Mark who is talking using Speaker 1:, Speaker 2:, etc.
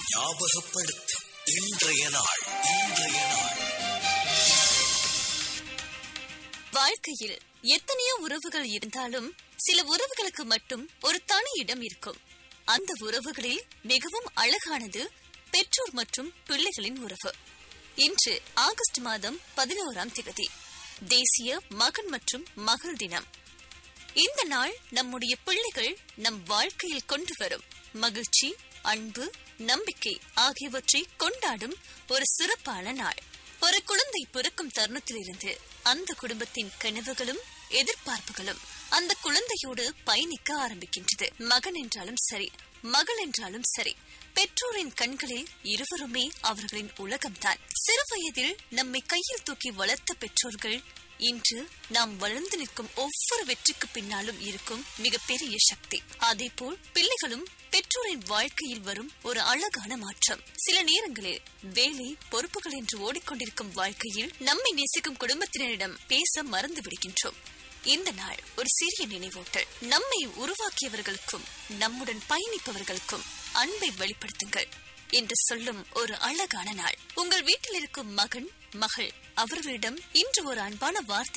Speaker 1: ஞாபகப்படுத்த இன்றைய நாள் இன்றைய நாள்
Speaker 2: வாழ்க்கையில் எத்தனையோ உறவுகள் இருந்தாலும் சில உறவுகளுக்கு மட்டும் ஒரு தனி இடம் இருக்கும் அந்த உறவுகளில் மிகவும் அழகானது பெற்றோர் மற்றும் பிள்ளைகளின் உறவு இன்று ஆகஸ்ட் மாதம் பதினோராம் தேதி தேசிய மகன் மற்றும் மகள் தினம் இந்த நாள் நம்முடைய பிள்ளைகள் நம் வாழ்க்கையில் கொண்டு வரும் மகிழ்ச்சி அன்பு நம்பிக்கை ஆகியவற்றை கொண்டாடும் ஒரு சிறப்பான நாள் ஒரு குழந்தை பிறக்கும் தருணத்திலிருந்து அந்த குடும்பத்தின் கனவுகளும் எதிர்பார்ப்புகளும் அந்த குழந்தையோடு பயணிக்க ஆரம்பிக்கின்றது மகன் என்றாலும் சரி மகள் என்றாலும் சரி பெற்றோரின் கண்களில் இருவருமே அவர்களின் உலகம்தான் சிறு வயதில் நம்மை கையில் தூக்கி வளர்த்த பெற்றோர்கள் இன்று நாம் வளர்ந்து நிற்கும் ஒவ்வொரு வெற்றிக்கு பின்னாலும் இருக்கும் மிகப்பெரிய சக்தி அதேபோல் பிள்ளைகளும் பெற்றோரின் வாழ்க்கையில் வரும் ஒரு அழகான மாற்றம் சில நேரங்களில் வேலை பொறுப்புகள் என்று ஓடிக்கொண்டிருக்கும் வாழ்க்கையில் நம்மை நேசிக்கும் குடும்பத்தினரிடம் பேச மறந்து விடுகின்றோம் இந்த நாள் ஒரு சிறிய நினைவூட்டல் நம்மை உருவாக்கியவர்களுக்கும் நம்முடன் பயணிப்பவர்களுக்கும் அன்பை வெளிப்படுத்துங்கள் என்று சொல்லும் ஒரு அழகான நாள் உங்கள் வீட்டில் இருக்கும் மகன் மகள் அவர்களிடம் இன்று ஒரு அன்பான வார்த்தை